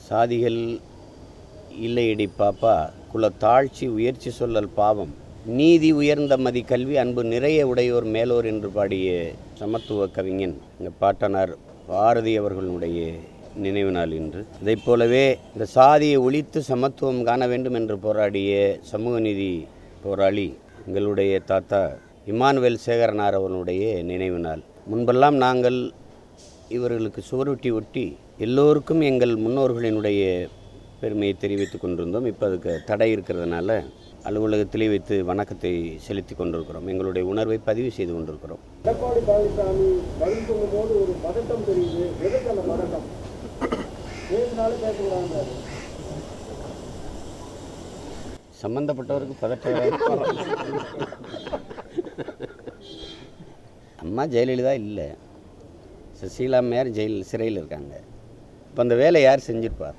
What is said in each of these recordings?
சாதிகள் இல்லையடி பாப்பா குல தாழ்ச்சி உயர்ச்சி சொல்லல் பாவம் நீதி உயர்ந்த மதி கல்வி அன்பு நிறைய உடையோர் மேலோர் என்று பாடிய சமத்துவ கவிஞன் எங்கள் பாட்டனார் பாரதி அவர்களுடைய நினைவு நாள் இன்று இதைப் போலவே இந்த சாதியை ஒழித்து சமத்துவம் காண வேண்டும் என்று போராடிய சமூக நீதி போராளி எங்களுடைய தாத்தா இமானுவேல் சேகரனார் அவர்களுடைய நினைவு நாள் முன்பெல்லாம் நாங்கள் இவர்களுக்கு சுவரொட்டி ஒட்டி எல்லோருக்கும் எங்கள் முன்னோர்களினுடைய பெருமையை தெரிவித்துக் கொண்டிருந்தோம் இப்போ அதுக்கு தடை இருக்கிறதுனால அலுவலகத்திலே வைத்து வணக்கத்தை செலுத்தி கொண்டிருக்கிறோம் எங்களுடைய உணர்வை பதிவு செய்து கொண்டிருக்கிறோம் எடப்பாடி பழனிசாமி பதில் சொல்லும்போது ஒரு பதட்டம் தெரியுது எதுக்கு அந்த பதட்டம் பேசினாலும் பேசக்கூடாது சம்பந்தப்பட்டவருக்கு பதற்றம் அம்மா ஜெயலலிதா இல்லை சசிகலா அம்மையார் ஜெயில் சிறையில் இருக்காங்க இப்போ அந்த வேலை யார் செஞ்சிருப்பார்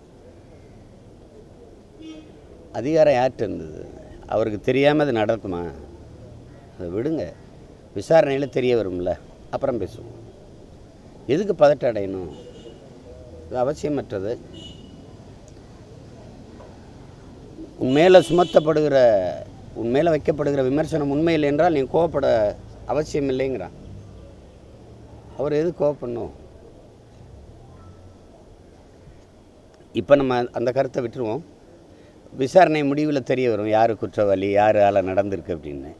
அதிகாரம் யார்கிட்ட இருந்தது அவருக்கு தெரியாமல் அது நடக்குமா அதை விடுங்க விசாரணையில் தெரிய வரும்ல அப்புறம் பேசுவோம் எதுக்கு பதட்டம் அடையணும் இது அவசியமற்றது உண்மையில் சுமத்தப்படுகிற உண்மையில் வைக்கப்படுகிற விமர்சனம் உண்மையில் என்றால் நீ கோவப்பட அவசியம் இல்லைங்கிறான் அவர் எது கோவப்படணும் இப்போ நம்ம அந்த கருத்தை விட்டுருவோம் விசாரணை முடிவில் தெரிய வரும் யார் குற்றவாளி யார் ஆள நடந்திருக்கு அப்படின்னு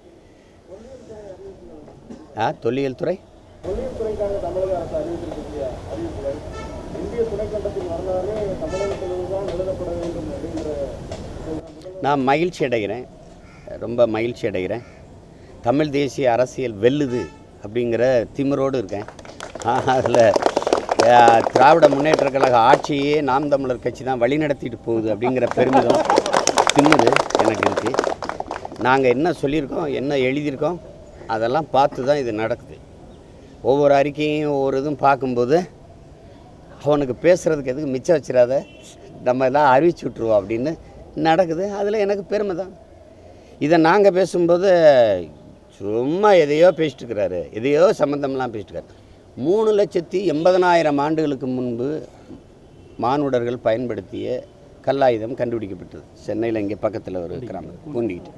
ஆ தொல்லியல் துறை தொழில் துறைக்காக தமிழக அரசு அறிவித்திருக்கக்கூடிய அறிவிப்புகள் இந்திய துணைக்கண்டத்தின் வரலாறு தமிழகத்திலிருந்து தான் எழுதப்பட வேண்டும் அப்படிங்கிற நான் மகிழ்ச்சி அடைகிறேன் ரொம்ப மகிழ்ச்சி அடைகிறேன் தமிழ் தேசிய அரசியல் வெல்லுது அப்படிங்கிற திமிரோடு இருக்கேன் அதில் திராவிட முன்னேற்ற கழக ஆட்சியே நாம் தமிழர் கட்சி தான் வழிநடத்திட்டு போகுது அப்படிங்கிற பெருமிதம் திமிரு எனக்கு இருக்குது நாங்கள் என்ன சொல்லியிருக்கோம் என்ன எழுதியிருக்கோம் அதெல்லாம் பார்த்து தான் இது நடக்குது ஒவ்வொரு அறிக்கையும் ஒவ்வொரு இதுவும் பார்க்கும்போது அவனுக்கு பேசுகிறதுக்கு எதுக்கு மிச்சம் வச்சிடாத நம்ம எல்லாம் அறிவிச்சு விட்ருவோம் அப்படின்னு நடக்குது அதில் எனக்கு பெருமை தான் இதை நாங்கள் பேசும்போது சும்மா எதையோ பேசிட்டு இருக்கிறாரு எதையோ சம்மந்தம்லாம் பேசிட்டு இருக்காரு மூணு லட்சத்தி எண்பதனாயிரம் ஆண்டுகளுக்கு முன்பு மானுடர்கள் பயன்படுத்திய கல்லாயுதம் கண்டுபிடிக்கப்பட்டது சென்னையில் இங்கே பக்கத்தில் ஒரு கிராமம் பூண்டிக்கிட்டு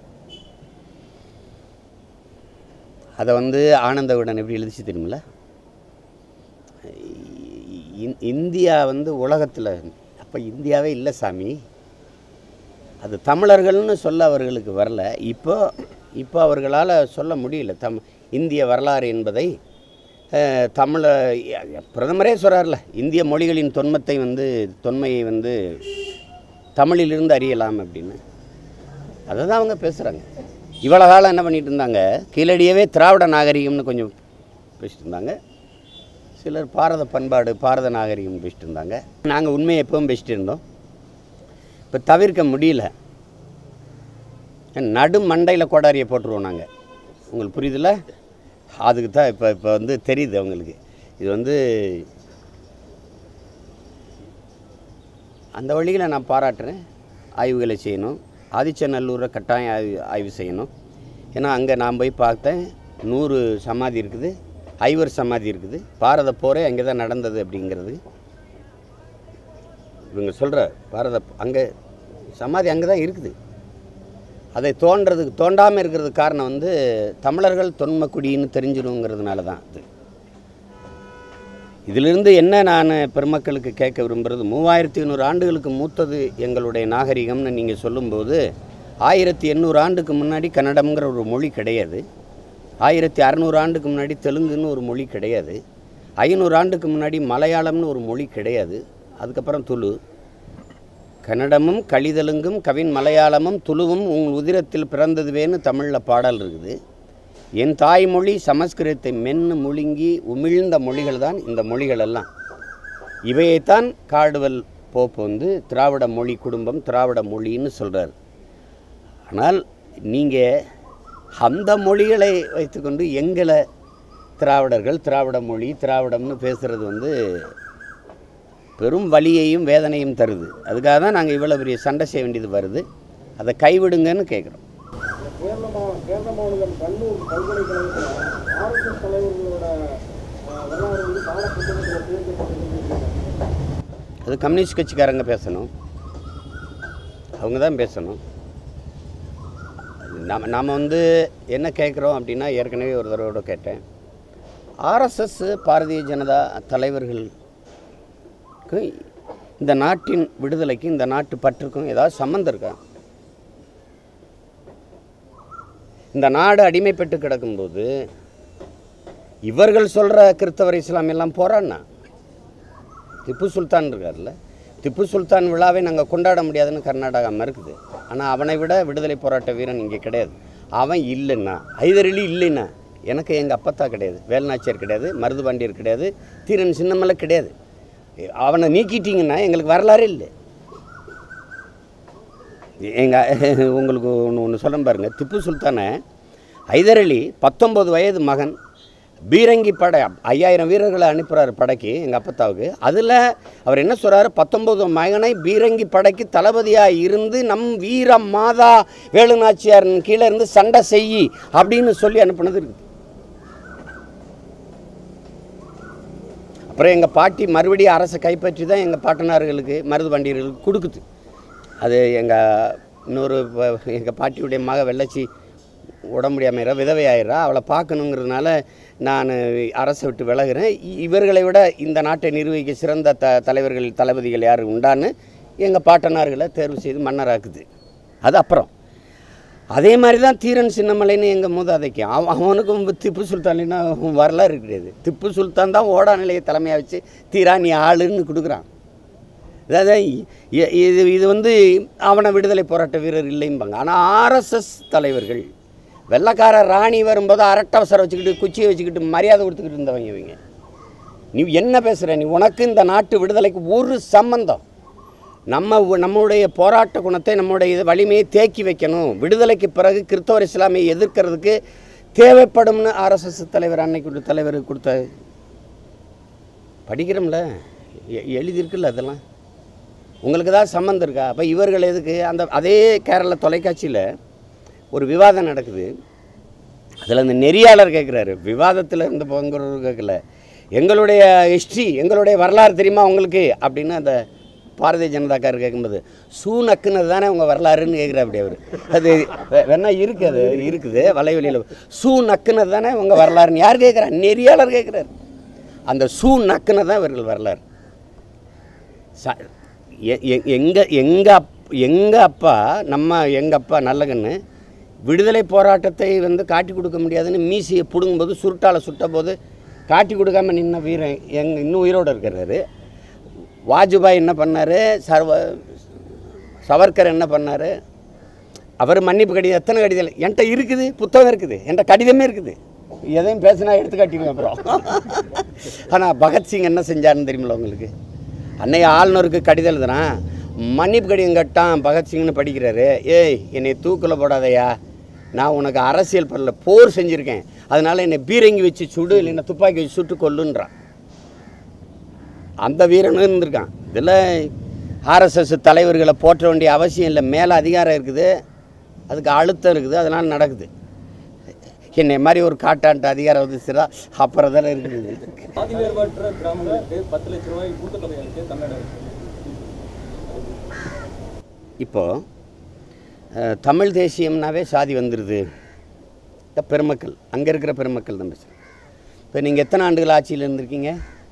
அதை வந்து ஆனந்தவிடன் எப்படி எழுதிச்சு தெரியுமில்ல இந்- இந்தியா வந்து உலகத்தில் அப்போ இந்தியாவே இல்லை சாமி அது தமிழர்கள்னு சொல்ல அவர்களுக்கு வரல இப்போ இப்போ அவர்களால் சொல்ல முடியல தம் இந்திய வரலாறு என்பதை அஹ், தமிழ பிரதமரே சொல்கிறார்ல இந்திய மொழிகளின் தொன்மத்தை வந்து தொன்மையை வந்து தமிழிலிருந்து அறியலாம் அப்படின்னு அதை தான் அவங்க பேசுகிறாங்க இவ்வளோ காலம் என்ன பண்ணிட்டு இருந்தாங்க கீழடியவே திராவிட நாகரிகம்னு கொஞ்சம் பேசிட்டு இருந்தாங்க சிலர் பாரத பண்பாடு பாரத நாகரிகம் பேசிட்டு இருந்தாங்க நாங்கள் உண்மையை எப்பவும் பேசிட்டு இருந்தோம் இப்போ தவிர்க்க முடியல நடு மண்டையில் கோடாரியை போட்டுருவோம் நாங்கள் உங்களுக்கு புரியுதுல்ல அதுக்கு தான் இப்போ இப்போ வந்து தெரியுது அவங்களுக்கு இது வந்து அந்த வழியில் நான் பாராட்டுறேன் ஆய்வுகளை செய்யணும் ஆதிச்சநல்லூரை கட்டாயம் ஆய்வு ஆய்வு செய்யணும் ஏன்னா அங்கே நான் போய் பார்த்தேன் நூறு சமாதி இருக்குது ஐவர் சமாதி இருக்குது பாரத போரே அங்கே தான் நடந்தது அப்படிங்கிறது இவங்க சொல்கிற பாரத அங்கே சமாதி அங்கே தான் இருக்குது அதை தோன்றதுக்கு தோண்டாமல் இருக்கிறதுக்கு காரணம் வந்து தமிழர்கள் தொன்மக்குடின்னு தெரிஞ்சிருங்கிறதுனால தான் அது இதிலிருந்து என்ன நான் பெருமக்களுக்கு கேட்க விரும்புகிறது மூவாயிரத்தி ஐநூறு ஆண்டுகளுக்கு மூத்தது எங்களுடைய நாகரிகம்னு நீங்கள் சொல்லும்போது ஆயிரத்தி எண்ணூறு ஆண்டுக்கு முன்னாடி கன்னடம்ங்கிற ஒரு மொழி கிடையாது ஆயிரத்தி அறநூறு ஆண்டுக்கு முன்னாடி தெலுங்குன்னு ஒரு மொழி கிடையாது ஐநூறு ஆண்டுக்கு முன்னாடி மலையாளம்னு ஒரு மொழி கிடையாது அதுக்கப்புறம் துளு கன்னடமும் கலிதெலுங்கும் கவின் மலையாளமும் துளுவும் உங்கள் உதிரத்தில் பிறந்ததுவேன்னு தமிழில் பாடல் இருக்குது என் தாய்மொழி சமஸ்கிருதத்தை மென்னு முழுங்கி உமிழ்ந்த மொழிகள் தான் இந்த மொழிகள் எல்லாம் இவையைத்தான் காடுவல் போப் வந்து திராவிட மொழி குடும்பம் திராவிட மொழின்னு சொல்கிறார் ஆனால் நீங்கள் அந்த மொழிகளை வைத்துக்கொண்டு எங்களை திராவிடர்கள் திராவிட மொழி திராவிடம்னு பேசுகிறது வந்து பெரும் வலியையும் வேதனையும் தருது அதுக்காக தான் நாங்கள் இவ்வளோ பெரிய சண்டை செய்ய வேண்டியது வருது அதை கைவிடுங்கன்னு கேட்குறோம் கேரள மா கேரள மாநிலம் கண்ணூர் பல்கலைக்கழகத்தில் ஆர்எஸ்எஸ் தலைவர்களோட அஹ், வரலாறு வந்து பாடப்புத்தகத்தில் சேர்க்கப்பட்டிருக்கு அது கம்யூனிஸ்ட் கட்சிக்காரங்க பேசணும் அவங்க தான் பேசணும் நம்ம நாம் வந்து என்ன கேட்குறோம் அப்படின்னா ஏற்கனவே ஒரு தடவை கேட்டேன் ஆர்எஸ்எஸ் பாரதிய ஜனதா தலைவர்களுக்கு இந்த நாட்டின் விடுதலைக்கு இந்த நாட்டு பற்றுக்கும் ஏதாவது சம்மந்தம் இருக்கா இந்த நாடு அடிமைப்பட்டு கிடக்கும்போது இவர்கள் சொல்கிற கிறிஸ்தவர் இஸ்லாம் எல்லாம் போராடினா திப்பு சுல்தான் இருக்கார்ல திப்பு சுல்தான் விழாவை நாங்கள் கொண்டாட முடியாதுன்னு கர்நாடகா மறுக்குது ஆனால் அவனை விட விடுதலை போராட்ட வீரன் இங்கே கிடையாது அவன் இல்லைன்னா ஐதரளி இல்லைன்னா எனக்கு எங்கள் அப்பத்தா கிடையாது வேலுநாச்சியார் கிடையாது மருதுபாண்டியர் கிடையாது தீரன் சின்னமலை கிடையாது அவனை நீக்கிட்டீங்கன்னா எங்களுக்கு வரலாறே இல்லை எங்கள் உங்களுக்கு ஒன்று ஒன்று சொல்கிறேன் பாருங்கள் திப்பு சுல்தானை ஹைதர் அலி பத்தொம்பது வயது மகன் பீரங்கி படை ஐயாயிரம் வீரர்களை அனுப்புகிறார் படைக்கு எங்கள் அப்பத்தாவுக்கு அதில் அவர் என்ன சொல்கிறாரு பத்தொம்பது மகனை பீரங்கி படைக்கு தளபதியாக இருந்து நம் வீர மாதா வேலுநாச்சியாரின் கீழே இருந்து சண்டை செய் அப்படின்னு சொல்லி அனுப்புனது இருக்குது அப்புறம் எங்கள் பாட்டி மறுபடியும் அரசை கைப்பற்றி தான் எங்கள் பாட்டனார்களுக்கு மருது பண்டிகர்களுக்கு கொடுக்குது அது எங்கள் இன்னொரு எங்கள் பாட்டியுடைய மக வெள்ளச்சி உடம்பு முடியாமல் விதவை ஆயிடுறா அவளை பார்க்கணுங்கிறதுனால நான் அரசை விட்டு விலகுறேன் இ- இவர்களை விட இந்த நாட்டை நிர்வகிக்க சிறந்த த தலைவர்கள் தளபதிகள் யார் உண்டான்னு எங்கள் பாட்டனார்களை தேர்வு செய்து மன்னராக்குது அது அப்புறம் அதே மாதிரி தான் தீரன் சின்னமலைன்னு எங்கள் மூதாதைக்கு அவன் அவனுக்கும் திப்பு சுல்தானின்னா வரலாறு கிடையாது திப்பு சுல்தான் தான் ஓடா நிலைய தலைமையாக வச்சு தீரா நீ ஆளுன்னு கொடுக்குறான் அதாவது இ- இது இது வந்து அவனை விடுதலை போராட்ட வீரர் இல்லைம்பாங்க ஆனால் ஆர்எஸ்எஸ் தலைவர்கள் வெள்ளைக்கார ராணி வரும்போது அரட்டவசரம் வச்சுக்கிட்டு குச்சியை வச்சுக்கிட்டு மரியாதை கொடுத்துக்கிட்டு இருந்தவங்க இவங்க நீ என்ன பேசுகிற நீ உனக்கு இந்த நாட்டு விடுதலைக்கு ஒரு சம்பந்தம் நம்ம உ- நம்முடைய போராட்ட குணத்தை நம்முடைய இது வலிமையை தேக்கி வைக்கணும் விடுதலைக்கு பிறகு கிறிஸ்தவர் இஸ்லாமியை எதிர்க்கிறதுக்கு தேவைப்படும்னு ஆர்எஸ்எஸ் தலைவர் அன்னைக்கு ஒரு தலைவர் கொடுத்த படிக்கிறோம்ல எ- எழுதியிருக்குல்ல அதெல்லாம் உங்களுக்கு தான் சம்மந்தம் இருக்கா அப்போ இவர்கள் எதுக்கு அந்த அதே கேரள தொலைக்காட்சியில் ஒரு விவாதம் நடக்குது அதில் அந்த நெறியாளர் கேட்குறாரு விவாதத்தில் இருந்த பங்குறவர் கேட்கல எங்களுடைய ஹிஸ்ட்ரி எங்களுடைய வரலாறு தெரியுமா உங்களுக்கு அப்படின்னு அந்த பாரதிய ஜனதாக்காரர் கேட்கும்போது சூ நக்குனது தானே உங்கள் வரலாறுன்னு கேட்குறாரு அப்படி அவர் அது வே- வேணா இருக்குது அது இருக்குது வலைவெளியில் சூ நக்குனது தானே உங்கள் வரலாறுன்னு யார் கேட்குறா நெறியாளர் கேட்குறாரு அந்த சூ நக்குனது தான் இவர்கள் வரலாறு ச எ- எ- எங்க எங்க அப் எங்க அப்பா நம்ம எங்க அப்பா நல்லகண்ணு விடுதலை போராட்டத்தை வந்து காட்டி கொடுக்க முடியாதுன்னு மீசியை பிடுங்கும்போது சுருட்டால சுட்ட போது காட்டி கொடுக்காம நின்ன வீரன் எங் இன்னும் உயிரோடு இருக்கிறாரு வாஜ்பாய் என்ன பண்ணார் சர்வ சவர்கர் என்ன பண்ணார் அவர் மன்னிப்பு கடிதம் எத்தனை கடிதம் என்கிட்ட இருக்குது புத்தகம் இருக்குது என்கிட்ட கடிதமே இருக்குது எதையும் பேசினா எடுத்து காட்டிடுவேன் அப்புறம் ஆனால் பகத்சிங் என்ன செஞ்சாருன்னு தெரியுமில்ல உங்களுக்கு அன்னைய ஆளுநருக்கு கடிதம் எழுதுறான் மன்னிப்பு கடிதம் கட்டான் பகத்சிங்னு படிக்கிறாரு ஏய் என்னை தூக்கில் போடாதயா நான் உனக்கு அரசியல் பண்ணல போர் செஞ்சுருக்கேன் அதனால் என்னை பீரங்கி வச்சு சுடு இல்லைன்னா துப்பாக்கி வச்சு சுட்டு கொல்லுன்றான் அந்த வீரனும் இருந்திருக்கான் இதில் ஆர்எஸ்எஸ் தலைவர்களை போற்ற வேண்டிய அவசியம் இல்லை மேலே அதிகாரம் இருக்குது அதுக்கு அழுத்தம் இருக்குது அதனால் நடக்குது என்னை மாதிரி ஒரு காட்டான்ட்டு அதிகாரம் வந்துச்சுன்னா அப்புறம் தானே இருக்குது சாதி வேறுபாற்ற கிராமங்களுக்கு பத்து லட்ச ரூபாய் கூட்டுத்தொகை அளிக்க தமிழ்நாடு அரசு. இப்போது அஹ், தமிழ் தேசியம்னாவே சாதி வந்துடுது இந்த பெருமக்கள் அங்கே இருக்கிற பெருமக்கள் தான் பேசுகிறேன் இப்போ நீங்கள் எத்தனை ஆண்டுகள் ஆட்சியில் இருந்திருக்கீங்க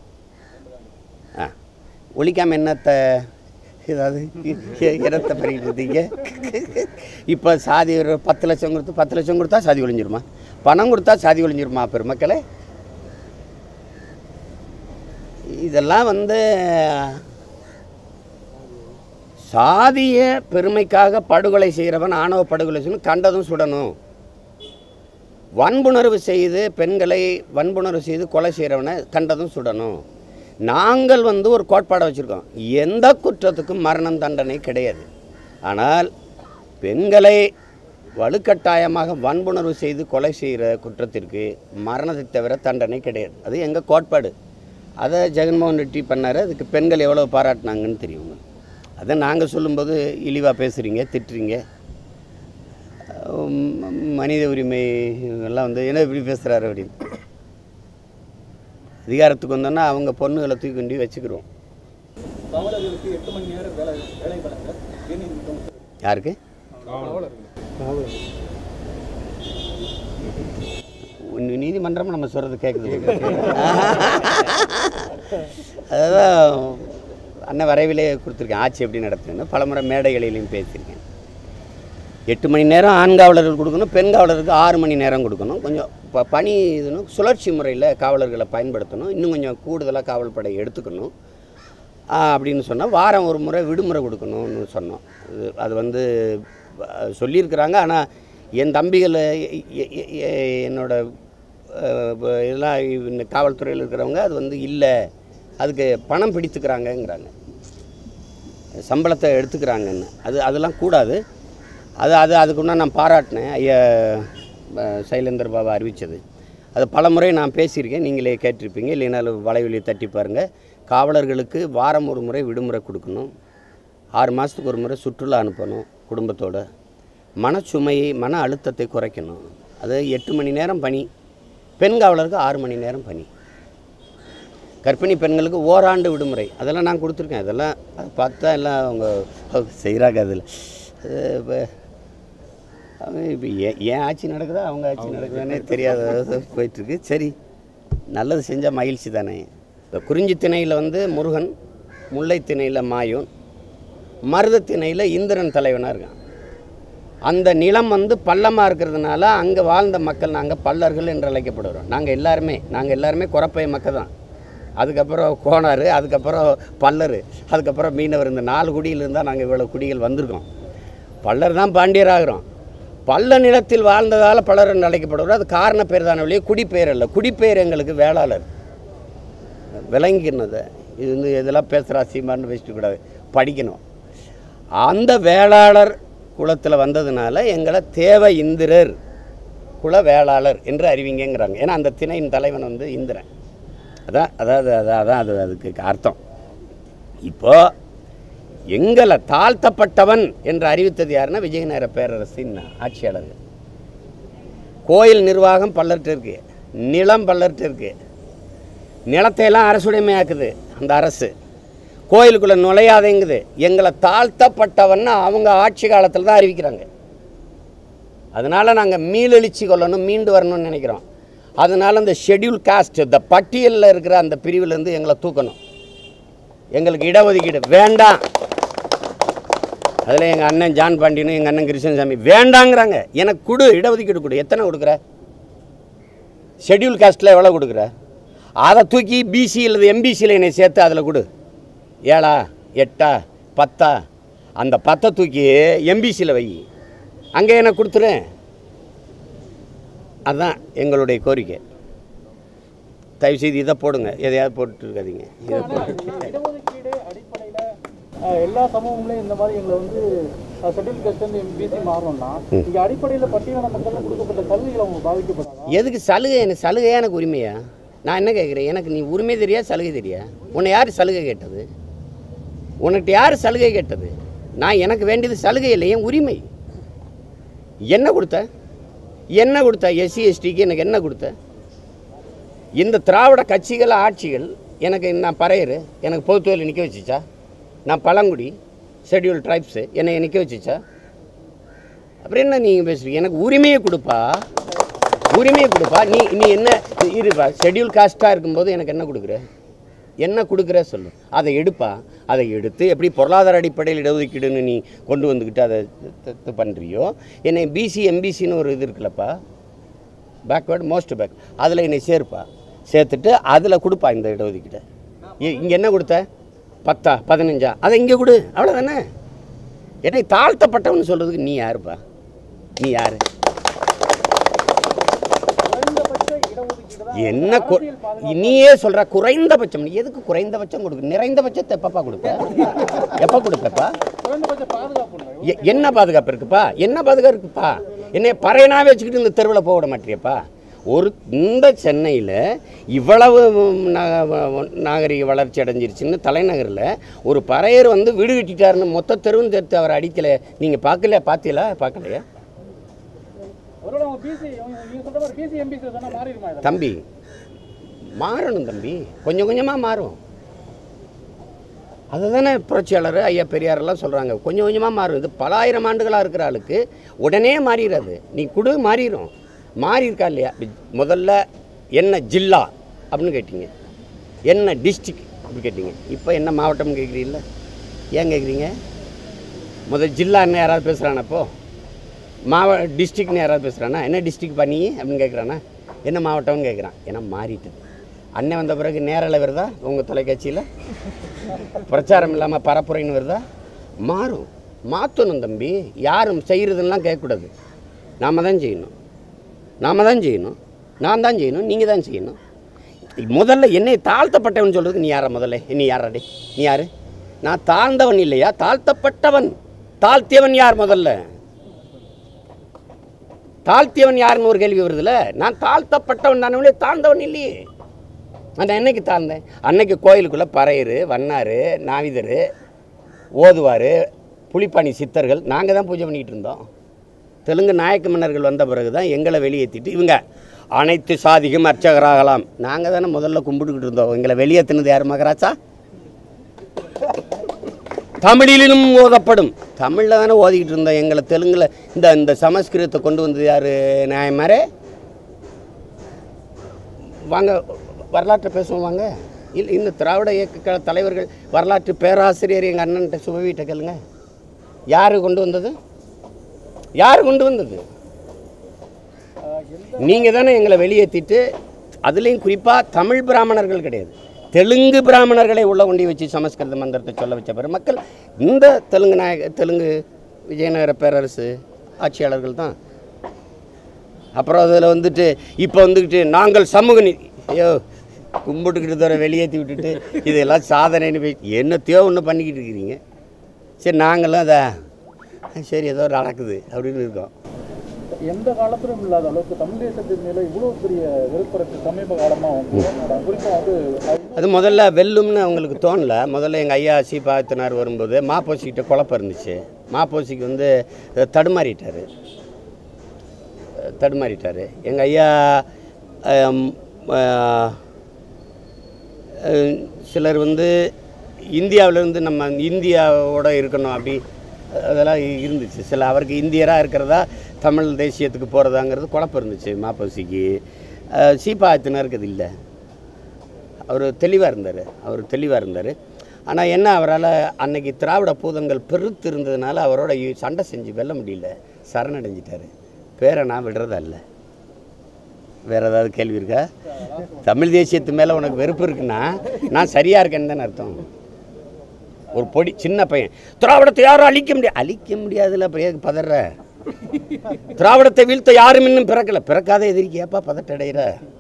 ஆ ஒழிக்காமல் என்னத்தை ஏதாவது இ- இனத்தை பண்ணிட்டு இருந்தீங்க இப்போ சாதி ஒரு பத்து லட்சம் கொடுத்து பத்து லட்சம் கொடுத்தா சாதி ஒழிஞ்சிருமா பணம் கொடுத்தா சாதி ஒழிஞ்சிருமா பெருமக்களே இதெல்லாம் வந்து சாதிய பெருமைக்காக படுகொலை செய்கிறவன் ஆணவ படுகொலை செய்யணும் கண்டதும் சுடணும் வன்புணர்வு செய்து பெண்களை வன்புணர்வு செய்து கொலை செய்கிறவனை கண்டதும் சுடணும் நாங்கள் வந்து ஒரு கோட்பாடை வச்சுருக்கோம் எந்த குற்றத்துக்கும் மரணம் தண்டனை கிடையாது ஆனால் பெண்களை வலுக்கட்டாயமாக வன்புணர்வு செய்து கொலை செய்கிற குற்றத்திற்கு மரணத்தை தவிர தண்டனை கிடையாது அது எங்கள் கோட்பாடு அதை ஜெகன்மோகன் ரெட்டி பண்ணார் அதுக்கு பெண்கள் எவ்வளோ பாராட்டினாங்கன்னு தெரியும் உங்களுக்கு. அதை நாங்கள் சொல்லும்போது இழிவாக பேசுகிறீங்க திட்டுறீங்க உம், மனித உரிமை எல்லாம் வந்து என்ன இப்படி பேசுகிறாரு அப்படின்னு அதிகாரத்துக்கு வந்தோன்னா அவங்க பொண்ணுகளை தூக்கி கொண்டு போய் வச்சுக்கிறோம் காவலர்களுக்கு எட்டு மணி நேரம் வேலை வேலை வழங்க உயர்நீதிமன்றம் உத்தரவிட்டது. யாருக்கு காவலர்கள் உன் நீதிமன்றம் நம்ம சொல்கிறது கேட்குது அதுதான் அண்ணன் வரைவிலே கொடுத்துருக்கேன் ஆட்சி எப்படி நடத்துன்னு பலமுறை மேடைகளிலையும் பேசியிருக்கேன் எட்டு மணி நேரம் ஆண் காவலர்கள் கொடுக்கணும் பெண் காவலருக்கு ஆறு மணி நேரம் கொடுக்கணும் கொஞ்சம் ப பணி இதுன்னு சுழற்சி முறையில் காவலர்களை பயன்படுத்தணும் இன்னும் கொஞ்சம் கூடுதலாக காவல் படை எடுத்துக்கணும் ஆ, அப்படின்னு சொன்னால் வாரம் ஒரு முறை விடுமுறை கொடுக்கணும்னு சொன்னோம் இது அது வந்து அஹ், சொல்லியிருக்கிறாங்க ஆனால் என் தம்பிகள் எ- எ- எ- எ- என்னோட அஹ், ப- இதெல்லாம் இந்த காவல்துறையில் இருக்கிறவங்க அது வந்து இல்லை அதுக்கு பணம் பிடித்துக்கிறாங்கங்கிறாங்க சம்பளத்தை எடுத்துக்கிறாங்கன்னு அது அதெல்லாம் கூடாது அது அது அதுக்குன்னா நான் பாராட்டினேன் ஐயா அஹ், சைலேந்தர் பாபா அறிவித்தது அது பல முறை நான் பேசியிருக்கேன் நீங்களே கேட்டிருப்பீங்க இல்லைனாலும் வலைவெளியை தட்டி பாருங்கள் காவலர்களுக்கு வாரம் ஒரு முறை விடுமுறை கொடுக்கணும் ஆறு மாதத்துக்கு ஒரு முறை சுற்றுலா அனுப்பணும் குடும்பத்தோட மனச்சுமையை மன அழுத்தத்தை குறைக்கணும் அது எட்டு மணி நேரம் பணி பெண் காவலருக்கு ஆறு மணி நேரம் பணி கர்ப்பிணி பெண்களுக்கு ஓராண்டு விடுமுறை அதெல்லாம் நான் கொடுத்துருக்கேன் அதெல்லாம் அது பார்த்தா எல்லாம் அவங்க செய்கிறாங்க அதில் இப்போ ஏன் ஏன் ஆட்சி நடக்குதா அவங்க ஆட்சி நடக்குதானே தெரியாத போயிட்டுருக்கு சரி நல்லது செஞ்சால் மகிழ்ச்சி தானே இந்த குறிஞ்சி திணையில் வந்து முருகன் முல்லை திணையில் மாயோன் மருத திணையில் இந்திரன் தலைவனாக இருக்கான் அந்த நிலம் வந்து பள்ளமாக இருக்கிறதுனால அங்கே வாழ்ந்த மக்கள் நாங்கள் பல்லர்கள் என்று அழைக்கப்படுகிறோம் நாங்கள் எல்லாருமே நாங்கள் எல்லாருமே குறப்பை மக்கள் தான் அதுக்கப்புறம் கோணார் அதுக்கப்புறம் பல்லர் அதுக்கப்புறம் மீனவர் இந்த நாலு குடியிலிருந்து தான் நாங்கள் இவ்வளோ குடிகள் வந்திருக்கோம் பல்லர் தான் பாண்டியர் ஆகிறோம் பள்ள நிலத்தில் வாழ்ந்ததால் பலர் என்று அழைக்கப்படுகிறோம் அது காரண பேர் தானே ஒழிய குடிப்பெயர் அல்ல குடிப்பெயர் எங்களுக்கு வேளாளர் விளங்கினதை இது வந்து இதெல்லாம் பேசுகிறா சீமான்னு பேசிட்டு கூடாது படிக்கணும் அந்த வேளாளர் குலத்தில் வந்ததுனால எங்களை தேவ இந்திரர் குல வேளாளர் என்று அறிவிங்கங்கிறாங்க ஏன்னா அந்த திணையின் தலைவன் வந்து இந்திரன் அதான் அதாவது அதான் அதான் அது அதுக்கு அர்த்தம் இப்போ எங்களை தாழ்த்தப்பட்டவன் என்று அறிவித்தது யாருன்னா விஜயநகர பேரரசின் ஆட்சியாளர்கள் கோயில் நிர்வாகம் பல்லர்கிட்ட இருக்கு நிலம் பல்லர்கிட்ட இருக்கு நிலத்தையெல்லாம் அரசுடைமையாக்குது அந்த அரசு கோயிலுக்குள்ளே நுழையாதேங்குது எங்களை தாழ்த்தப்பட்டவன்னு அவங்க ஆட்சி காலத்தில் தான் அறிவிக்கிறாங்க அதனால் நாங்கள் மீளெழுச்சி கொள்ளணும் மீண்டு வரணும்னு நினைக்கிறோம் அதனால் அந்த ஷெட்யூல் காஸ்ட் இந்த பட்டியலில் இருக்கிற அந்த பிரிவிலேருந்து எங்களை தூக்கணும் எங்களுக்கு இடஒதுக்கீடு வேண்டாம் அதில் எங்கள் அண்ணன் ஜான் பாண்டியனும் எங்கள் அண்ணன் கிருஷ்ணசாமி வேண்டாங்கிறாங்க எனக்கு கொடு இடஒதுக்கீடு கொடு எத்தனை கொடுக்குற ஷெட்யூல் காஸ்ட்டில் எவ்வளோ கொடுக்குற அதை தூக்கி பிசி அல்லது எம்பிசியில் என்னை சேர்த்து அதில் கொடு ஏழா எட்டா பத்தா அந்த பத்தை தூக்கி எம்பிசியில் வை அங்கே எனக்கு கொடுத்துரு அதுதான் எங்களுடைய கோரிக்கை தயவுசெய்து இதை போடுங்க எதையாவது போட்டு இருக்காதீங்க இதை போட்டு இடஒதுக்கீடு அடிப்படையில அஹ், எல்லா சமூகங்களையும் இந்த மாதிரி எங்களை வந்து ஷெட்யூல் கஸ்ட் வந்து பிசி மாறணும்னா இங்க அடிப்படையில பட்டியலின மக்கள் கொடுக்கப்பட்ட சலுகைகள் அவங்க பாதிக்கப்படாதா எதுக்கு சலுகை எனக்கு சலுகையா எனக்கு உரிமையா நான் என்ன கேட்குறேன் எனக்கு நீ உரிமை தெரியா சலுகை தெரியா உன்னை யார் சலுகை கேட்டது உன்கிட்ட யார் சலுகை கேட்டது நான் எனக்கு வேண்டியது சலுகை இல்லை என் உரிமை என்ன கொடுத்த என்ன கொடுத்த எஸ்சி எஸ்டிக்கு எனக்கு என்ன கொடுத்த இந்த திராவிட கட்சிகள் ஆட்சிகள் எனக்கு நான் பறையரு எனக்கு பொதுத்துறையில் நிற்க வச்சுச்சா நான் பழங்குடி ஷெட்யூல் ட்ரைப்ஸு என்னை நிற்க வச்சுச்சா அப்புறம் என்ன நீங்கள் பேசுறீங்க எனக்கு உரிமையை கொடுப்பா உரிமையை கொடுப்பா நீ நீ என்ன இருப்பா ஷெட்யூல் காஸ்ட்டாக இருக்கும்போது எனக்கு என்ன கொடுக்குற என்ன கொடுக்குற சொல்லு அதை எடுப்பா அதை எடுத்து எப்படி பொருளாதார அடிப்படையில் இடஒதுக்கீடுன்னு நீ கொண்டு வந்துக்கிட்டு அதை த- இது பண்ணுறியோ என்னை பிசி எம்பிசின்னு ஒரு இது இருக்குல்லப்பா பேக்வேர்டு மோஸ்ட் பேக் அதில் என்னை சேர்ப்பா சேர்த்துட்டு அதில் கொடுப்பா இந்த இடஒதுக்கீட்டை இங்கே என்ன கொடுத்த பத்தா பதினஞ்சா அதை இங்கே கொடு அவ்வளோதானே என்னை தாழ்த்தப்பட்டவன்னு சொல்கிறதுக்கு நீ யாருப்பா நீ யார் குறைந்தபட்ச இடஒதுக்கீடு தான் என்ன கு- நீயே சொல்ற குறைந்தபட்சம் நீ எதுக்கு குறைந்தபட்சம் கொடுக்கு நிறைந்தபட்சத்தை எப்பப்பா கொடுப்ப எப்போ கொடுப்பப்பா குறைந்தபட்ச பாதுகாப்பு இல்லை. எ- என்ன பாதுகாப்பு இருக்குப்பா என்ன பாதுகாப்பு இருக்குப்பா என்னை பறையனாவே வச்சுக்கிட்டு இந்த தெருவில் போக விட மாட்டியப்பா ஒரு இந்த சென்னையில் இவ்வளவு நா- நாகரிக வளர்ச்சி அடைஞ்சிருச்சுன்னு தலைநகரில் ஒரு பறையர் வந்து வீடு கட்டிட்டாருன்னு மொத்த தெருவும் சேர்த்து அவரை அடிக்கலை நீங்கள் பார்க்கல பார்த்தீங்களா பார்க்கலையா ஒருவேளை அவங்க பிசி நீங்க சொல்ற மாதிரி பிசி எம்பிசி சொன்னா மாறிடுமா இதெல்லாம் தம்பி மாறணும் தம்பி கொஞ்சம் கொஞ்சமாக மாறும் அதுதானே புரட்சியாளர் ஐயா பெரியாரெல்லாம் சொல்கிறாங்க கொஞ்சம் கொஞ்சமாக மாறும் இது பல ஆயிரம் ஆண்டுகளாக இருக்கிற ஆளுக்கு உடனே மாறிடாது நீ குடு மாறிடும் மாறி இருக்கா இல்லையா இப்ப முதல்ல என்ன ஜில்லா அப்படின்னு கேட்டீங்க என்ன டிஸ்ட்ரிக் அப்படி கேட்டீங்க இப்போ என்ன மாவட்டம்னு கேட்குறீங்கள ஏன் கேட்குறீங்க முதல் ஜில்லான்னு யாராவது பேசுகிறானா அப்போ மாவ டிஸ்ட்ரிக்ட்னு யாராவது பேசுகிறானா என்ன டிஸ்ட்ரிக்ட் பண்ணி அப்படின்னு கேட்குறானா என்ன மாவட்டம்னு கேட்குறான் ஏன்னா மாறிட்டுது அண்ணன் வந்த பிறகு நேரலை வருதா உங்கள் தொலைக்காட்சியில் பிரச்சாரம் இல்லாமல் பரப்புரைன்னு வருதா மாறும் மாற்றணும் தம்பி யாரும் செய்கிறதுலாம் கேட்கக்கூடாது நாம் தான் செய்யணும் நாம் தான் செய்யணும் நான் தான் செய்யணும் நீங்கள் தான் செய்யணும் முதல்ல என்னை தாழ்த்தப்பட்டவன் சொல்கிறதுக்கு நீ யாரா முதல்ல நீ யாராடே நீ யார் நான் தாழ்ந்தவன் இல்லையா தாழ்த்தப்பட்டவன் தாழ்த்தியவன் யார் முதல்ல தாழ்த்தியவன் யாருன்னு ஒரு கேள்வி வருதுல்ல நான் தாழ்த்தப்பட்டவன் தானே தாழ்ந்தவன் இல்லையே நான் என்னைக்கு தாழ்ந்தேன் அன்னைக்கு கோயிலுக்குள்ளே பறையர் வண்ணார் நாவிதர் ஓதுவார் புலிப்பாணி சித்தர்கள் நாங்கள் தான் பூஜை பண்ணிக்கிட்டு இருந்தோம் தெலுங்கு நாயக்க மன்னர்கள் வந்த பிறகு தான் எங்களை வெளியேற்றிட்டு இவங்க அனைத்து சாதிக்கும் அர்ச்சகராகலாம் நாங்கள் தானே முதல்ல கும்பிட்டுக்கிட்டு இருந்தோம் எங்களை வெளியேற்றினது யார் மகராஜா தமிழிலும் ஓதப்படும் தமிழில் தானே ஓதிக்கிட்டு இருந்தோம் எங்களை தெலுங்கில் இந்த இந்த சமஸ்கிருதத்தை கொண்டு வந்தது யார் நியாயமாரே வாங்க வரலாற்றை பேசுவோம் வாங்க இல்லை இந்த திராவிட இயக்க கழக தலைவர்கள் வரலாற்று பேராசிரியர் எங்கள் அண்ணன்ட்ட சுபவீட்டை கேளுங்க யார் கொண்டு வந்தது யார் கொண்டு வந்தது நீங்கள் தானே எங்களை வெளியேற்றிட்டு அதுலேயும் குறிப்பாக தமிழ் பிராமணர்கள் கிடையாது தெலுங்கு பிராமணர்களை உள்ள கொண்டு வச்சு சமஸ்கிருத மந்திரத்தை சொல்ல வச்ச பிறகு மக்கள் இந்த தெலுங்கு நாயக தெலுங்கு விஜயநகர பேரரசு ஆட்சியாளர்கள் தான் அப்புறம் அதில் வந்துட்டு இப்போ வந்துக்கிட்டு நாங்கள் சமூக நீதி ஐயோ கும்பிட்டுக்கிட்டு தவிர வெளியேற்றி விட்டுட்டு இதெல்லாம் சாதனைன்னு போய் என்னத்தையோ ஒன்று பண்ணிக்கிட்டு இருக்கிறீங்க சரி நாங்களும் அதை சரி ஏதோ நடக்குது அப்படின்னு இருக்கோம் எந்த காலத்திலும் இல்லாத அளவுக்கு தமிழ் தேசத்தின் மேல இவ்வளவு பெரிய வெறுப்புறத்து சமீப காலமா வந்து குறிப்பா வந்து அது முதல்ல வெல்லும்னு அவங்களுக்கு தோணல முதல்ல எங்கள் ஐயா சீபாத்தினார் வரும்போது மாப்போசிக்கிட்ட குழப்பம் இருந்துச்சு மாப்போசிக்கு வந்து அஹ், தடுமாறிட்டார் அஹ், தடுமாறிட்டார் எங்கள் ஐயா அம், அஹ், அஹ், சிலர் வந்து இந்தியாவிலேருந்து நம்ம இந்தியாவோட இருக்கணும் அப்படி அதெல்லாம் இருந்துச்சு சில அவருக்கு இந்தியராக இருக்கிறதா தமிழ் தேசியத்துக்கு போகிறதாங்கிறது குழப்பம் இருந்துச்சு மாப்போசிக்கு சீபாத்தினருக்கு அது இல்லை அவர் தெளிவாக இருந்தார் அவர் தெளிவாக இருந்தார் ஆனால் என்ன அவரால் அன்னைக்கு திராவிட பூதங்கள் பெருத்து இருந்ததுனால அவரோட இ- சண்டை செஞ்சு வெல்ல முடியல சரணடைஞ்சிட்டாரு பேரை நான் விடுறதா இல்லை வேறு ஏதாவது கேள்வி இருக்கா தமிழ் தேசியத்து மேலே உனக்கு வெறுப்பு இருக்குன்னா நான் சரியாக இருக்கேன்னு தானே அர்த்தம் ஒரு பொடி சின்ன பையன் திராவிடத்தை யாரும் அழிக்க முடியாது அழிக்க முடியாதுல்ல அப்புறம் ஏன் பதற திராவிடத்தை வீழ்த்த யாரும் இன்னும் பிறக்கல பிறக்காத எதிரிக்கையாப்பா பதட்டடைகிற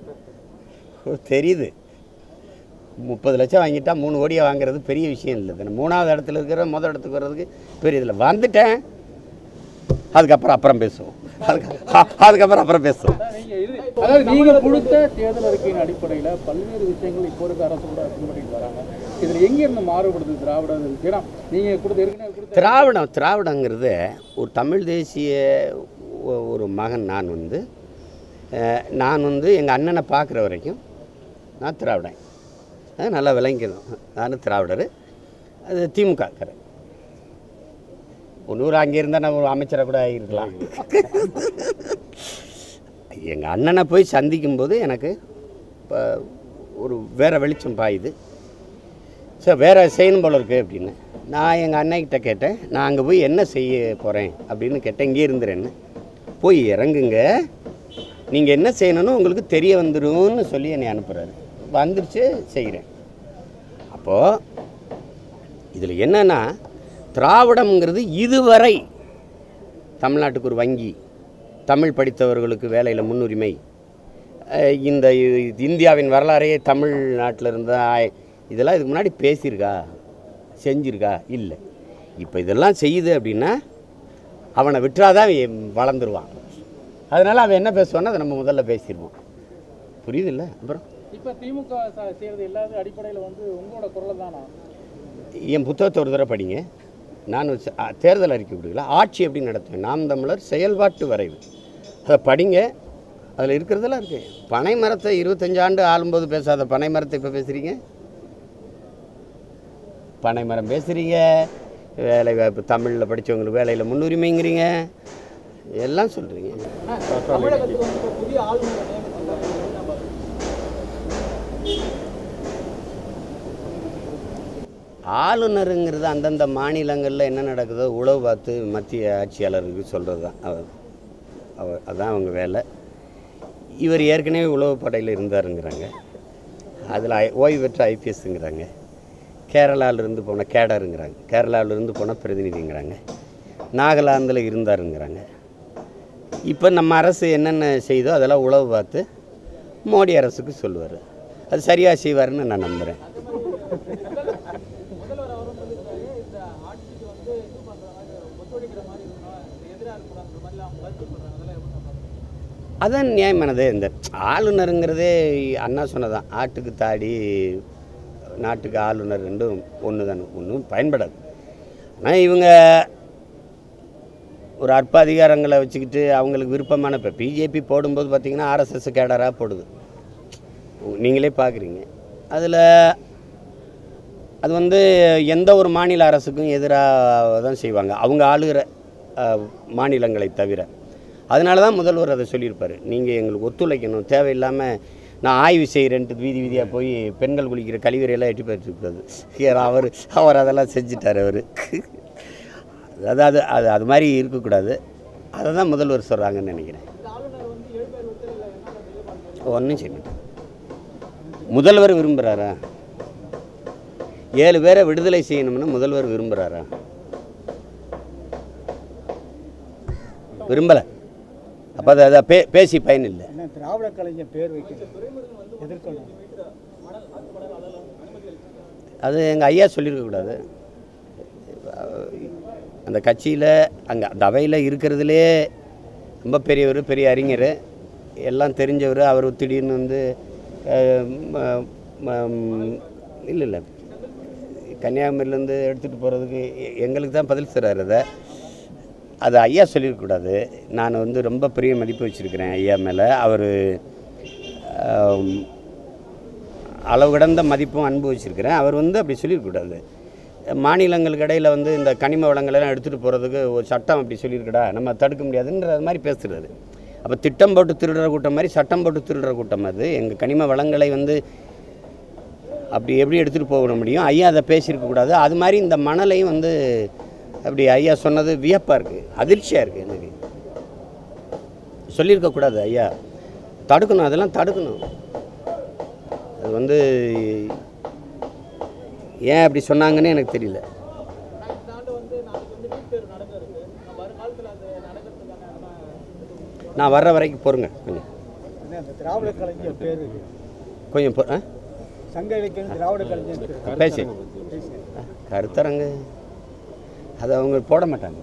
ஓ, தெரியுது முப்பது லட்சம் வாங்கிட்டா மூணு கோடியை வாங்குறது பெரிய விஷயம் இல்லை தானே மூணாவது இடத்துல இருக்கிற முதல் இடத்துக்கு வர்றதுக்கு பெரிய இதில் வந்துட்டேன் அதுக்கப்புறம் அப்புறம் பேசுவோம் அதுக்கு அ- அதுக்கப்புறம் அப்புறம் பேசுவோம் நீங்க இது அதாவது நீங்க கொடுத்த தேர்தல் அறிக்கையின் அடிப்படையில பல்வேறு விஷயங்கள் இப்போ இருக்க அரசு கூட பின்பற்றிட்டு வராங்க இதுல எங்க இருந்து மாறுபடுது திராவிட இது? ஏன்னா நீங்க கொடுத்த ஏற்கனவே கொடுத்த திராவிடம் திராவிடங்கிறது ஒரு தமிழ் தேசிய ஒ- ஒரு மகன் நான் வந்து அஹ், நான் வந்து எங்கள் அண்ணனை பார்க்குற வரைக்கும் நான் திராவிடன் அது நல்லா விளங்கிக்கணும் நான் திராவிடர் அது திமுகக்காரர் ஒன்னூறு அங்கே இருந்தால் நான் ஒரு அமைச்சராக கூட ஆகியிருக்கலாம் எங்கள் அண்ணனை போய் சந்திக்கும்போது எனக்கு இப்போ ஒரு வேறு வெளிச்சம் பாயுது சார் வேறு செய்யணும் போல இருக்கு அப்படின்னு நான் எங்கள் அண்ணன்கிட்ட கேட்டேன் நான் அங்கே போய் என்ன செய்ய போகிறேன் அப்படின்னு கேட்டேன் இங்கே இருந்துறேன்னு போய் இறங்குங்க நீங்கள் என்ன செய்யணும்னு உங்களுக்கு தெரிய வந்துரும்னு சொல்லி என்னை அனுப்புகிறாரு வந்துருச்சு செய்கிறேன் அப்போது இதில் என்னென்னா திராவிடம்ங்கிறது இதுவரை தமிழ்நாட்டுக்கு ஒரு வங்கி தமிழ் படித்தவர்களுக்கு வேலையில் முன்னுரிமை அஹ் இந்த இ- இந்தியாவின் வரலாறையே தமிழ்நாட்டில் இருந்த ஆய்- இதெல்லாம் இதுக்கு முன்னாடி பேசியிருக்கா செஞ்சிருக்கா இல்லை இப்போ இதெல்லாம் செய்யுது அப்படின்னா அவனை விட்டுறாதான் அவன் வளர்ந்துருவான் அதனால் அவன் என்ன பேசுவானோ அதை நம்ம முதல்ல பேசிடுவோம் புரியுது இல்லை அப்புறம் இப்ப திமுக ச- செய்யறது எல்லாரும் அடிப்படையில வந்து உங்களோட குரல் தானா என் புத்தகத்தை ஒரு தடவை படிங்க நான் ஒரு ச- அ, தேர்தல் அறிக்கை கொடுக்கல ஆட்சி எப்படி நடத்துவேன் நாம் தமிழர் செயல்பாட்டு வரைவு அதை படிங்க அதில் இருக்கிறதெல்லாம் இருக்கு பனை மரத்தை இருபத்தஞ்சு ஆண்டு ஆளும்போது பேசாத பனை மரத்தை இப்போ பேசுகிறீங்க பனைமரம் பேசுகிறீங்க வேலை வாய்ப்பு தமிழில் படித்தவங்களுக்கு வேலையில் முன்னுரிமைங்கிறீங்க எல்லாம் சொல்கிறீங்க தமிழகத்துக்கு வந்து இப்போ புதிய ஆளுநரை நியமிச்சிருக்காங்க நம்ம ஆளுநருங்கிறது அந்தந்த மாநிலங்களில் என்ன நடக்குதோ உளவு பார்த்து மத்திய ஆட்சியாளருக்கு சொல்கிறது தான் அவர் அவர் அதான் அவங்க வேலை இவர் ஏற்கனவே உளவு படையில் இருந்தாருங்கிறாங்க அதில் ஐ ஓய்வு பெற்ற ஐபிஎஸ்ங்கிறாங்க கேரளாவிலிருந்து போன கேடருங்கிறாங்க கேரளாவிலிருந்து போன பிரதிநிதிங்கிறாங்க நாகாலாந்தில் இருந்தாருங்கிறாங்க இப்போ நம்ம அரசு என்னென்ன செய்தோ அதெல்லாம் உளவு பார்த்து மோடி அரசுக்கு சொல்லுவார் அது சரியாக செய்வாருன்னு நான் நம்புகிறேன் முதல்வர் அவரும் சொல்லியிருக்காரு இந்த ஆட்சிக்கு வந்து இது பண்ற மாதிரி ஒத்துழைக்கிற மாதிரி இருக்கணும் எதிராக இருக்கக்கூடாதுன்ற மாதிரி அவங்க கருத்து சொல்றாங்க அதெல்லாம் எப்படி நம்ம பார்க்கணும்? அதான் நியாயமானது இந்த ஆளுநருங்கிறதே அண்ணா சொன்னதான் ஆட்டுக்கு தாடி நாட்டுக்கு ஆளுநர் ரெண்டும் ஒன்று தானே ஒன்றும் பயன்படாது ஆனால் இவங்க ஒரு அற்ப அதிகாரங்களை வச்சுக்கிட்டு அவங்களுக்கு விருப்பமான இப்போ பிஜேபி போடும்போது பார்த்திங்கன்னா ஆர்எஸ்எஸ் கேடராக போடுது நீங்களே பார்க்குறீங்க அதில் அது வந்து எந்த ஒரு மாநில அரசுக்கும் எதிராக தான் செய்வாங்க அவங்க ஆளுகிற அஹ், மாநிலங்களை தவிர அதனால தான் முதல்வர் அதை சொல்லியிருப்பார் நீங்கள் எங்களுக்கு ஒத்துழைக்கணும் தேவையில்லாமல் நான் ஆய்வு செய்கிறேன்ட்டு வீதி வீதியாக போய் பெண்கள் குளிக்கிற கழிவறையெல்லாம் எட்டி போயிட்டுருக்காது அவர் அவர் அதெல்லாம் செஞ்சிட்டார் அவர் அதாவது அது அது மாதிரி இருக்கக்கூடாது அதை தான் முதல்வர் சொல்கிறாங்கன்னு நினைக்கிறேன் இந்த ஆளுநர் வந்து ஏழு பேர் ஒருத்தர் இல்லை என்ன நிலைப்பாடு ஒன்றும் செய்ய மாட்டேன் முதல்வர் விரும்புகிறாரா ஏழு பேரை விடுதலை செய்யணும்னு முதல்வர் விரும்புகிறாரா விரும்பலை அப்போ அதை அதை பே பேசி பயன் இல்லை என்ன திராவிட கலைஞர் பேர் வைக்கணும் எதிர்க்கணும் அது எங்கள் ஐயா சொல்லியிருக்கக்கூடாது அந்த கட்சியில் அங்கே அந்த அவையில் இருக்கிறதுலே ரொம்ப பெரியவர் பெரிய அறிஞர் எல்லாம் தெரிஞ்சவர் அவர் திடீர்னு வந்து இல்லை இல்லை கன்னியாகுமரியிலேருந்து எடுத்துகிட்டு போகிறதுக்கு எ- எங்களுக்கு தான் பதில் தர்றாரு அதை அது ஐயா சொல்லியிருக்கக்கூடாது நான் வந்து ரொம்ப பெரிய மதிப்பு வச்சுருக்கிறேன் ஐயா மேலே அவர் அளவு கடந்த மதிப்பும் அன்பு வச்சுருக்கிறேன் அவர் வந்து அப்படி சொல்லியிருக்கக்கூடாது மாநிலங்களுக்கு இடையில் வந்து இந்த கனிம வளங்களெல்லாம் எடுத்துகிட்டு போகிறதுக்கு ஒரு சட்டம் அப்படி சொல்லியிருக்கடா நம்ம தடுக்க முடியாதுன்றது மாதிரி பேசுகிறது அப்போ திட்டம் போட்டு திருடுற கூட்டம் மாதிரி சட்டம் போட்டு திருடுற கூட்டம் அது எங்கள் கனிம வளங்களை வந்து அப்படி எப்படி எடுத்துகிட்டு போக முடியும் ஐயா அதை பேசியிருக்கக்கூடாது அது மாதிரி இந்த மணலையும் வந்து அப்படி ஐயா சொன்னது வியப்பாக இருக்குது அதிர்ச்சியாக இருக்குது எனக்கு சொல்லியிருக்கக்கூடாது ஐயா தடுக்கணும் அதெல்லாம் தடுக்கணும் அது வந்து ஏன் அப்படி சொன்னாங்கன்னு எனக்கு தெரியல ஆனால் இந்த ஆண்டு வந்து நாளைக்கு வந்து நீட் தேர்வு நடக்க இருக்கு நம்ம வருங்காலத்தில் அது நடக்கிறதுக்கான நம்ம நான் வர்ற வரைக்கும் பொறுங்க கொஞ்சம் என்ன அந்த திராவிட கலைஞர் பேர் கொஞ்சம் பொ- ஆ? சங்க இலக்கியம் திராவிட கலைஞர் பேர் பேசு கருத்தரங்கு அதை அவங்க போட மாட்டாங்க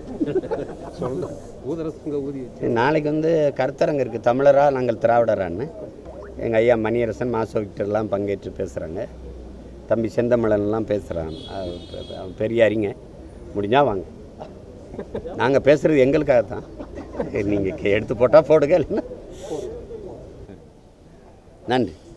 சரி, நாளைக்கு வந்து கருத்தரங்கு இருக்குது தமிழரா நாங்கள் திராவிடரான்னு எங்கள் ஐயா மணியரசன் மாசோ விக்டர்லாம் பங்கேற்று பேசுகிறாங்க தம்பி செந்தமிழன்லாம் பேசுகிறான் அவன் பெரிய அறிஞ முடிஞ்சால் வாங்க நாங்கள் பேசுகிறது எங்களுக்காக தான் நீங்கள் எடுத்து போட்டால் போடுங்க இல்லைன்னா நன்றி